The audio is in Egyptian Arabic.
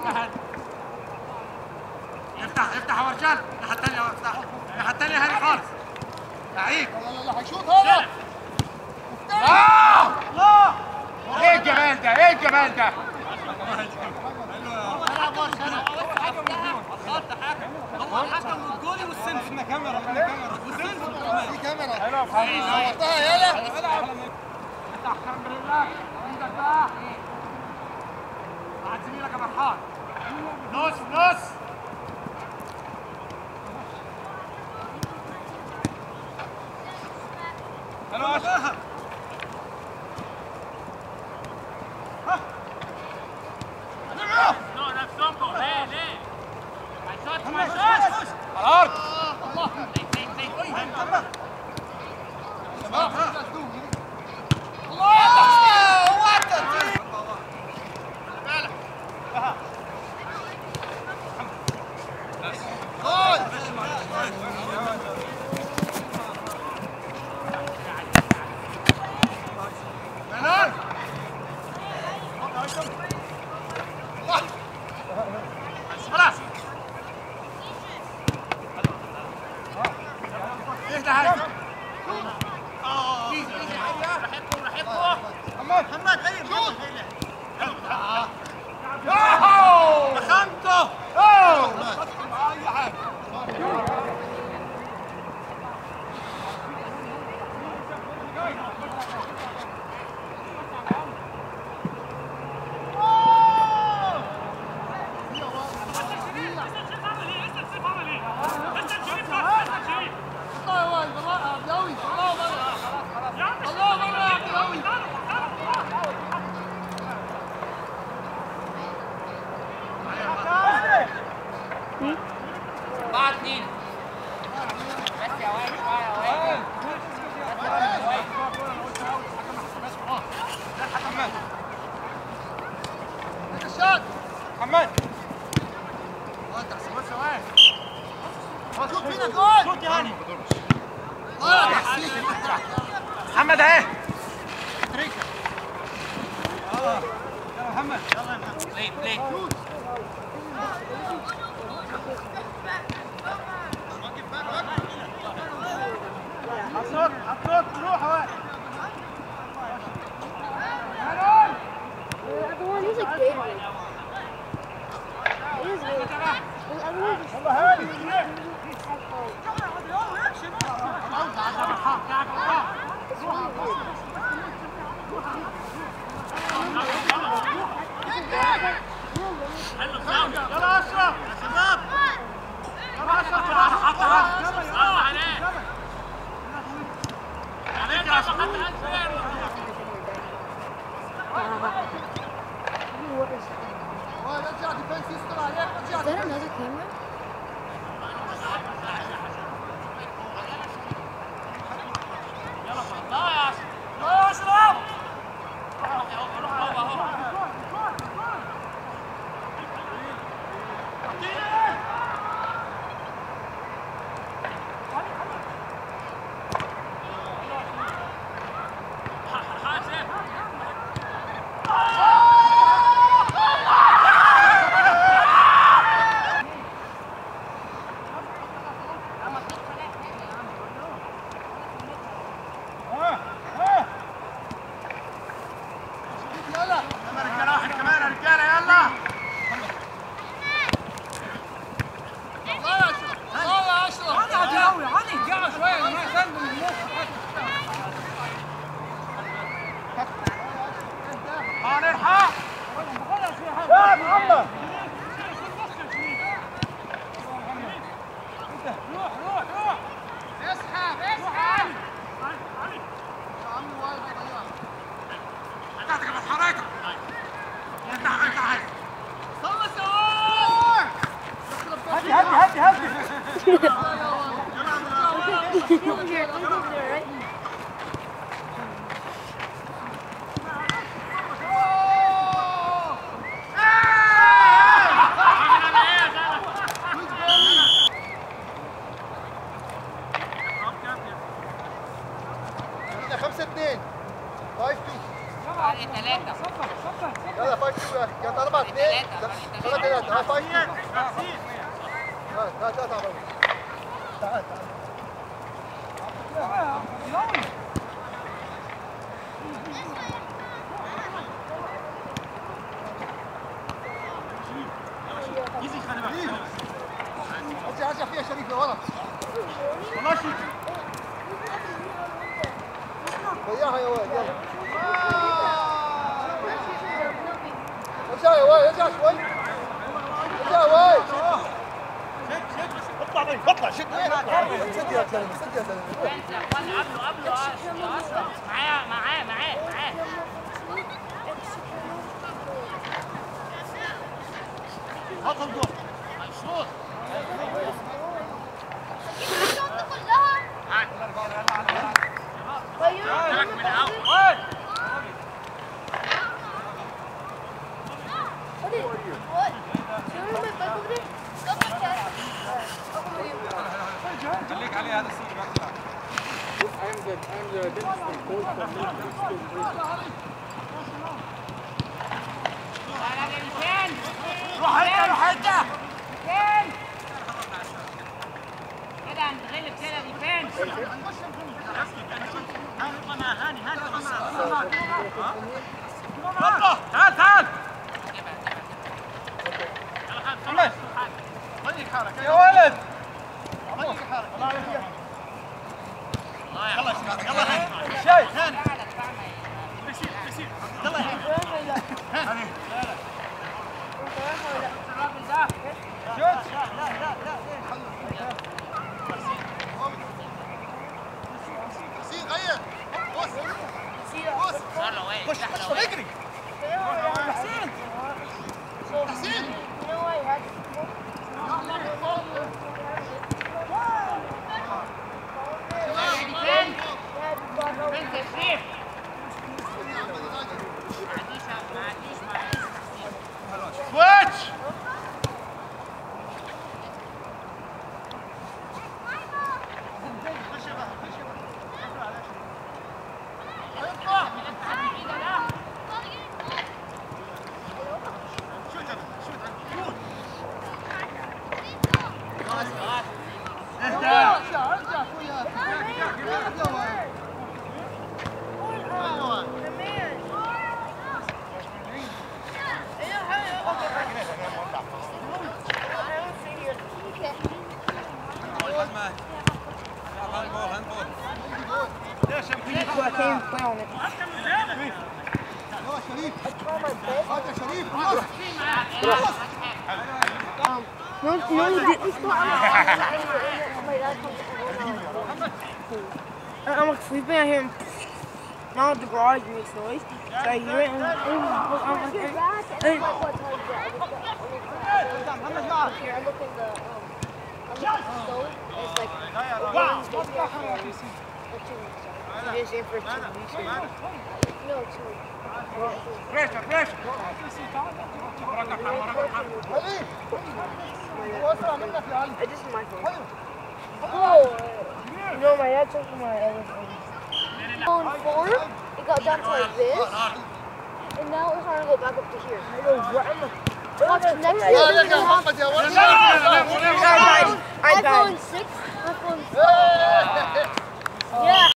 افتح افتح يا ورجال الناحيه الثانيه افتح الناحيه الثانيه هاني خالص لعيب لا لا لا هيشوط هذا الله الله ايه الجمال ده ايه الجمال ده العب ورش انا هو الحكم والجولي والسنس احنا كاميرا احنا كاميرا والسنس كمان في كاميرا صورتها يالا افتح كمل رجلك ايدك بقى بعد زميلك يا فرحان نص نص حلو اشرف No, that's Sonko. Lay, lay. My shot, my shot. على الارض Lay, lay, lay. الله وات جول بلال خلاص اهدى هاي رحبكم رحبكم. محمد محمد هيا شوط ياهو خمسه أوه. اي حاجه الله يا والد الله يا عبداوي الله بره الله بره يا عبداوي بعد اتنين. بس يا واد شوية يا واد. الشوط محمد شوط فينا جول شوط يا هاني الله يا تحسين محمد اهي يلا محمد Play, play. حطوك حطوك روح يا واد The other one is a Gatorade. It is really The other one is يلا هاني It's really good. يلا اشرف يا شباب يلا اشرف حط الله عليك. عليك يا شباب. What is that? ارجع ديفنس يستر عليك ارجع Is that another camera? الله يا أشرف. يا اشرف روح هو هو. حاسب. يلا يلا رجاله واحد كمان يا رجاله يلا الله يا اشرف الله يا اشرف هاني هتقوي هاني ارجعوا شويه يا جماعه سندوا من النص هنلحق يا محمد اسحب اسحب يا عم وائل هيضيعها تحتك بس حركه افتح افتح هاي خلص يا وائل هدي هدي هدي هدي Look over there, look over there, right? كده 5 2 5 2 فرق ثلاثة. يلا 5 2 يا اخي يلا 4 2 3 3 ارجع ارجع فيها شريف لورا وياها يا ولد يلا ارجع يا ولد ارجع شوي ارجع يا ولد اطلع طيب اطلع شد سد يا زلمه سد يا زلمه قبله قبله اه اشرف معاه معاه معاه معاه هات الجول مشروط لك من الاول خليك عليه هذا السيد ما تلعب لا لا لسان روح انت روح انت لسان كده عند غلب كده ديفنس هاني هاني يلا تعال تعال محمد يا ولد يلا يلا شاي هاني يلا هاني الراجل ده شوت حسين غير بص بص يلا واقف خش خش اجري حسين حسين ديفنس ديفنس يا شريف ما عنديش ما عنديش ما عنديش سويتش انت ارجع ارجع شوي يا يا ولد ايوه هاندبول هاندبول I can't even play on it. يلا شريف هات يا شريف خلاص Um, no, no, you didn't start. I'm like sleeping. I hear him. Now the garage makes noise. So I hear it. And I'm, I'm like, hey. Just in for two weeks. No, two weeks. بريشر بريشر علي هو اسرع منك يا علي I just my phone. Oh, you know my dad took my other phone. On four, it got down to like this, and now it's trying to go back up to here. I go right. Watch next يا year. يا محمد يا ولد iPhone 6, iPhone. Yeah.